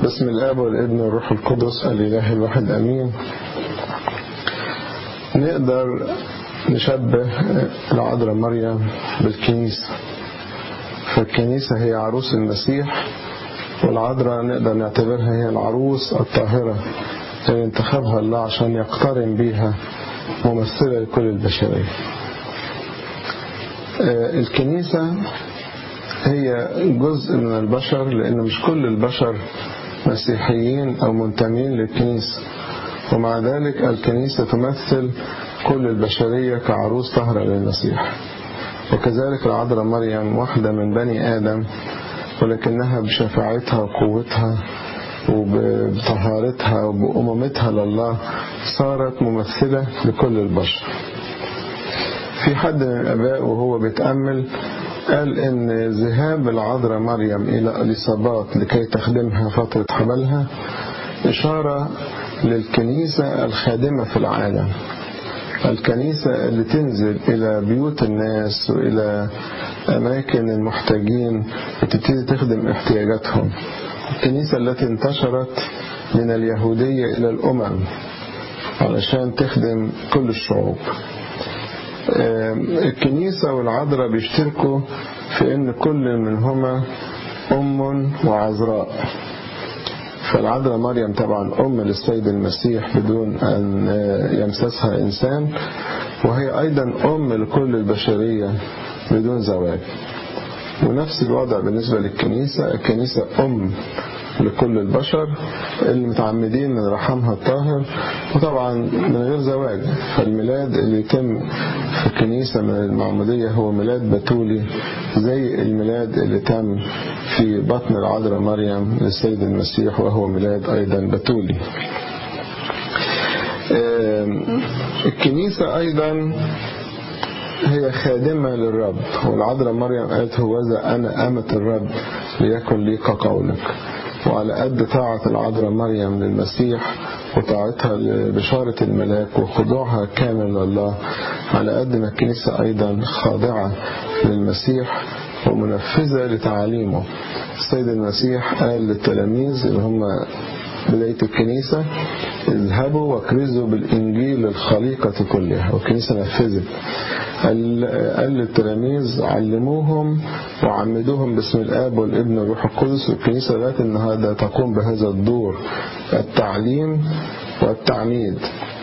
بسم الآب والابن والروح القدس الإله الواحد أمين نقدر نشبه العذراء مريم بالكنيسة فالكنيسة هي عروس المسيح والعذراء نقدر نعتبرها هي العروس الطاهرة اللي انتخبها الله عشان يقترن بيها ممثلة لكل البشرية الكنيسة هي جزء من البشر لأن مش كل البشر مسيحيين أو منتمين للكنيسة ومع ذلك الكنيسة تمثل كل البشرية كعروس طهرة للمسيح وكذلك العذراء مريم واحدة من بني آدم ولكنها بشفاعتها وقوتها وبطهارتها وبأمومتها لله صارت ممثلة لكل البشر في حد من الآباء وهو بيتأمل قال إن ذهاب العذراء مريم إلى إليصابات لكي تخدمها فترة حملها إشارة للكنيسة الخادمة في العالم الكنيسة اللي تنزل إلى بيوت الناس وإلى أماكن المحتاجين وتبتدي تخدم احتياجاتهم الكنيسة التي انتشرت من اليهودية إلى الأمم علشان تخدم كل الشعوب الكنيسة والعذراء بيشتركوا في ان كل منهما ام وعذراء فالعذراء مريم طبعا ام للسيد المسيح بدون ان يمسسها انسان وهي ايضا ام لكل البشرية بدون زواج ونفس الوضع بالنسبة للكنيسة الكنيسة ام لكل البشر المتعمدين من رحمها الطاهر وطبعا من غير زواج فالميلاد اللي يتم في الكنيسة من المعمودية هو ميلاد بتولي زي الميلاد اللي تم في بطن العذراء مريم للسيد المسيح وهو ميلاد أيضا بتولي الكنيسة أيضا هي خادمة للرب والعذراء مريم قالت هوذا أنا أمة الرب ليكن لي كقولك وعلى قد طاعة العذراء مريم للمسيح وطاعتها لبشارة الملاك وخضوعها كامل لله على قد ما الكنيسة أيضا خاضعة للمسيح ومنفذة لتعاليمه السيد المسيح قال للتلاميذ اللي هم بداية الكنيسة اذهبوا واكرزوا بالإنجيل للخليقة كلها والكنيسة نفذت قال للتلاميذ علموهم وعمدوهم باسم الآب والابن والروح القدس والكنيسة لغاية النهاردة تقوم بهذا الدور التعليم والتعميد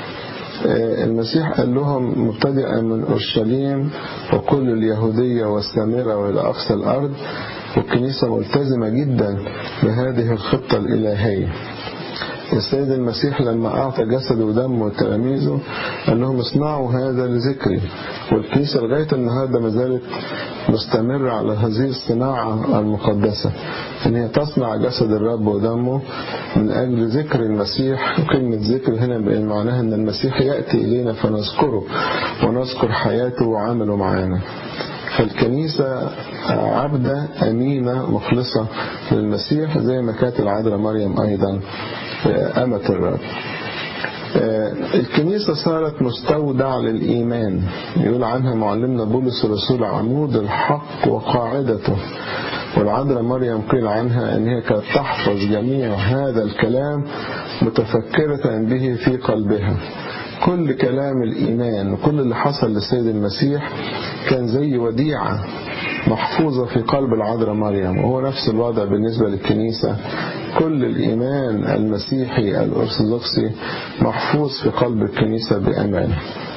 المسيح قال لهم مبتدئا من أورشليم وكل اليهودية والسامرة وإلى أقصى الأرض والكنيسة ملتزمة جدا بهذه الخطة الإلهية السيد المسيح لما أعطى جسده ودمه لتلاميذه قال لهم اصنعوا هذا لذكري والكنيسة لغاية النهاردة ما زالت مستمرة على هذه الصناعة المقدسة إن هي تصنع جسد الرب ودمه من أجل ذكر المسيح وكلمة ذكر هنا معناها أن المسيح يأتي إلينا فنذكره ونذكر حياته وعمله معانا فالكنيسة عبدة أمينة مخلصة للمسيح زي ما كانت العذراء مريم أيضا أمة الرب الكنيسة صارت مستودع للإيمان يقول عنها معلمنا بولس الرسول عمود الحق وقاعدته والعذراء مريم قيل عنها أن هي كانت تحفظ جميع هذا الكلام متفكرة به في قلبها كل كلام الإيمان وكل اللي حصل للسيد المسيح كان زي وديعة محفوظة في قلب العذراء مريم وهو نفس الوضع بالنسبة للكنيسة كل الإيمان المسيحي الأرثوذكسي محفوظ في قلب الكنيسة بأمان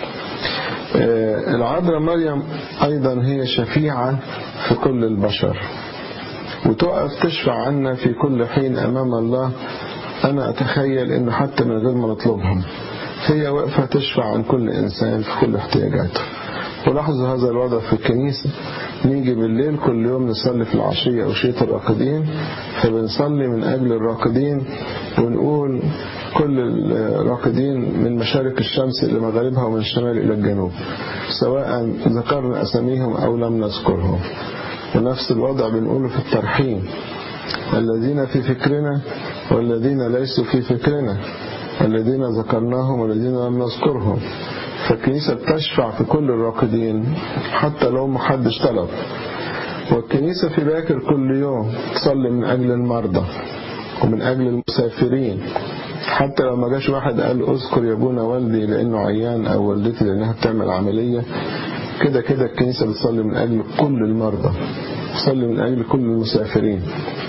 العذراء مريم أيضا هي شفيعة في كل البشر وتقف تشفع عنا في كل حين أمام الله أنا أتخيل أنه حتى من غير ما نطلبهم هي واقفة تشفع عن كل إنسان في كل احتياجاته ولاحظوا هذا الوضع في الكنيسة نيجي بالليل كل يوم نصلي في العشية أوشية الراقدين فبنصلي من أجل الراقدين ونقول كل الراقدين من مشارق الشمس إلى مغاربها ومن الشمال إلى الجنوب سواء ذكرنا أساميهم أو لم نذكرهم ونفس الوضع بنقوله في الترحيم الذين في فكرنا والذين ليسوا في فكرنا الذين ذكرناهم والذين لم نذكرهم فالكنيسة بتشفع في كل الراقدين حتى لو محدش طلب والكنيسة في باكر كل يوم تصلي من أجل المرضى ومن أجل المسافرين حتى لو ما جاش واحد قال اذكر يا ابونا والدي لأنه عيان أو والدتي لأنها بتعمل عملية كده كده الكنيسة بتصلي من أجل كل المرضى تصلي من أجل كل المسافرين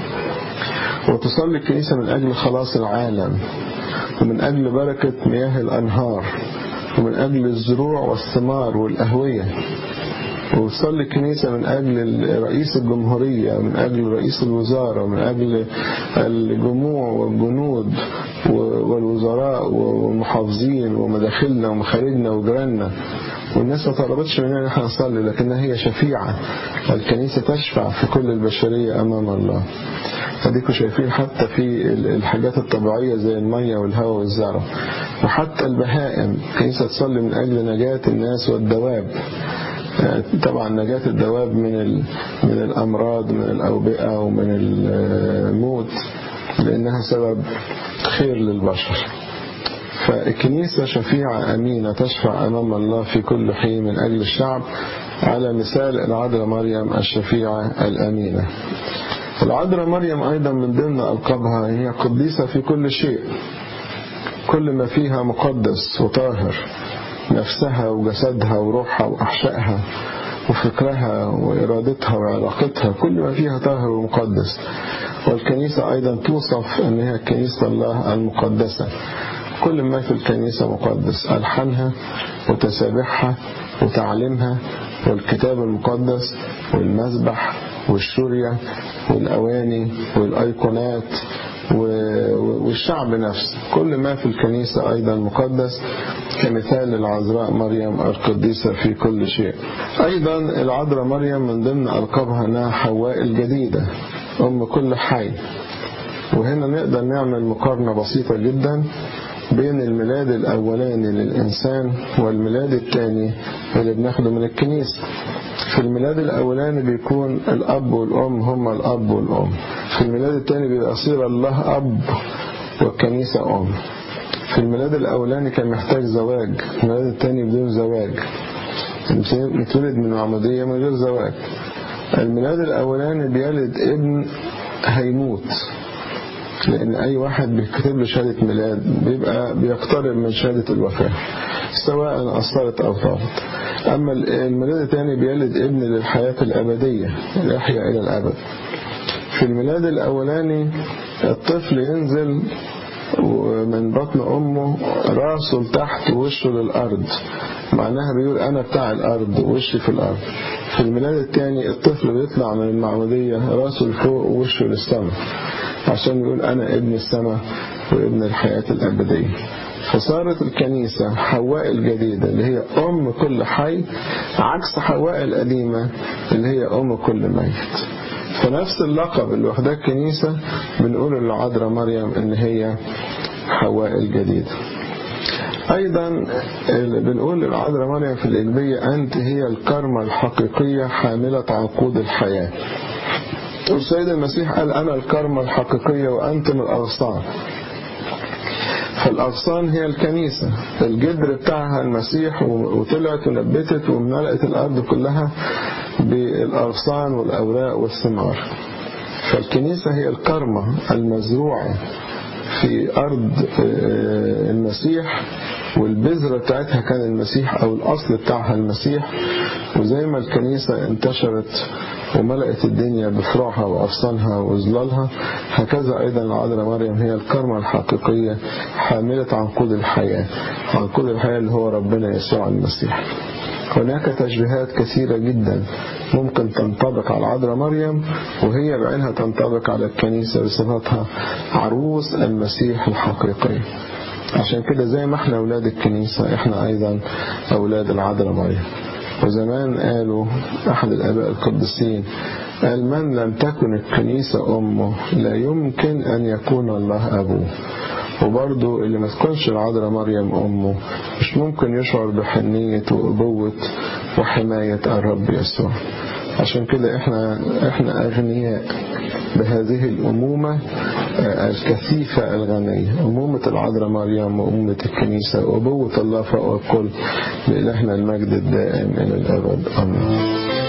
وتصلي الكنيسة من أجل خلاص العالم ومن أجل بركة مياه الأنهار ومن أجل الزروع والثمار والأهوية وتصلي الكنيسة من أجل رئيس الجمهورية ومن أجل رئيس الوزارة ومن أجل الجموع والجنود والوزراء والمحافظين ومداخلنا ومخارجنا وجيراننا والناس ما طلبتش مننا ان احنا نصلي لكنها هي شفيعة الكنيسة تشفع في كل البشرية أمام الله اديكم شايفين حتى في الحاجات الطبيعية زي المية والهواء والزرع وحتى البهائم الكنيسة تصلي من أجل نجاة الناس والدواب طبعا نجاة الدواب من من الأمراض من الأوبئة ومن الموت لأنها سبب خير للبشر فالكنيسة شفيعة أمينة تشفع أمام الله في كل حين من أجل الشعب على مثال العذراء مريم الشفيعة الأمينة العذراء مريم أيضا من ضمن ألقابها هي قديسة في كل شيء كل ما فيها مقدس وطاهر نفسها وجسدها وروحها وأحشائها وفكرها وإرادتها وعلاقتها كل ما فيها طاهر ومقدس والكنيسة أيضا توصف أن هي كنيسة الله المقدسة كل ما في الكنيسة مقدس ألحانها وتسابيحها وتعليمها والكتاب المقدس والمذبح والشورية والأواني والأيقونات والشعب نفسه كل ما في الكنيسة أيضا مقدس كمثال العذراء مريم القديسة في كل شيء أيضا العذراء مريم من ضمن ألقابها أنها حواء الجديدة أم كل حي وهنا نقدر نعمل مقارنة بسيطة جدا بين الميلاد الأولاني للإنسان والميلاد الثاني اللي بناخده من الكنيسة في الميلاد الأولاني بيكون الأب والأم هما الأب والأم في الميلاد الثاني بيبقى صير الله أب والكنيسة أم في الميلاد الأولاني كان محتاج زواج الميلاد الثاني بدون زواج متولد من معمودية من غير زواج الميلاد الأولاني بيلد ابن هيموت لأن أي واحد بيكتب له شهادة ميلاد بيبقى بيقترب من شهادة الوفاة سواء أثرت أو طالت أما الميلاد الثاني بيلد ابن للحياة الأبدية الأحياء إلى الأبد في الميلاد الأولاني الطفل ينزل من بطن أمه راسه لتحت ووشه للأرض معناها بيقول أنا بتاع الأرض ووشي في الأرض في الميلاد الثاني الطفل بيطلع من المعمودية راسه لفوق ووشه للسماء عشان يقول أنا ابن السماء وابن الحياة الأبدية فصارت الكنيسة حواء الجديدة اللي هي أم كل حي عكس حواء القديمة اللي هي أم كل ميت فنفس اللقب اللي واخداه الكنيسة بنقول للعذراء مريم ان هي حواء الجديدة ايضا بنقول للعذراء مريم في الإجبية انت هي الكرمة الحقيقية حاملة عقود الحياة والسيد المسيح قال انا الكرمة الحقيقية وانتم الاغصان فالأغصان هي الكنيسة الجدر بتاعها المسيح وطلعت ونبتت وملأت الأرض كلها بالأغصان والأوراق والثمار فالكنيسة هي الكرمة المزروعة في أرض المسيح والبذرة بتاعتها كان المسيح أو الأصل بتاعها المسيح وزي ما الكنيسة انتشرت وملأت الدنيا بفروعها وأغصانها وظلالها هكذا أيضا العذراء مريم هي الكرمة الحقيقية حاملة عنقود الحياة عنقود الحياة اللي هو ربنا يسوع المسيح هناك تشبيهات كثيرة جدا ممكن تنطبق على العذراء مريم وهي بعينها تنطبق على الكنيسة بصفتها عروس المسيح الحقيقي عشان كده زي ما احنا أولاد الكنيسة احنا أيضا أولاد العذراء مريم وزمان قالوا أحد الآباء القديسين قال من لم تكن الكنيسة أمه لا يمكن أن يكون الله أبوه وبرضه اللي ما تكونش العذراء مريم أمه مش ممكن يشعر بحنية وأبوة وحماية الرب يسوع عشان كده احنا احنا أغنياء بهذه الأمومة الكثيفة الغنية أمومة العذراء مريم وأمومة الكنيسة وأبوة الله فوق الكل لإلهنا المجد الدائم إلى الأبد آمين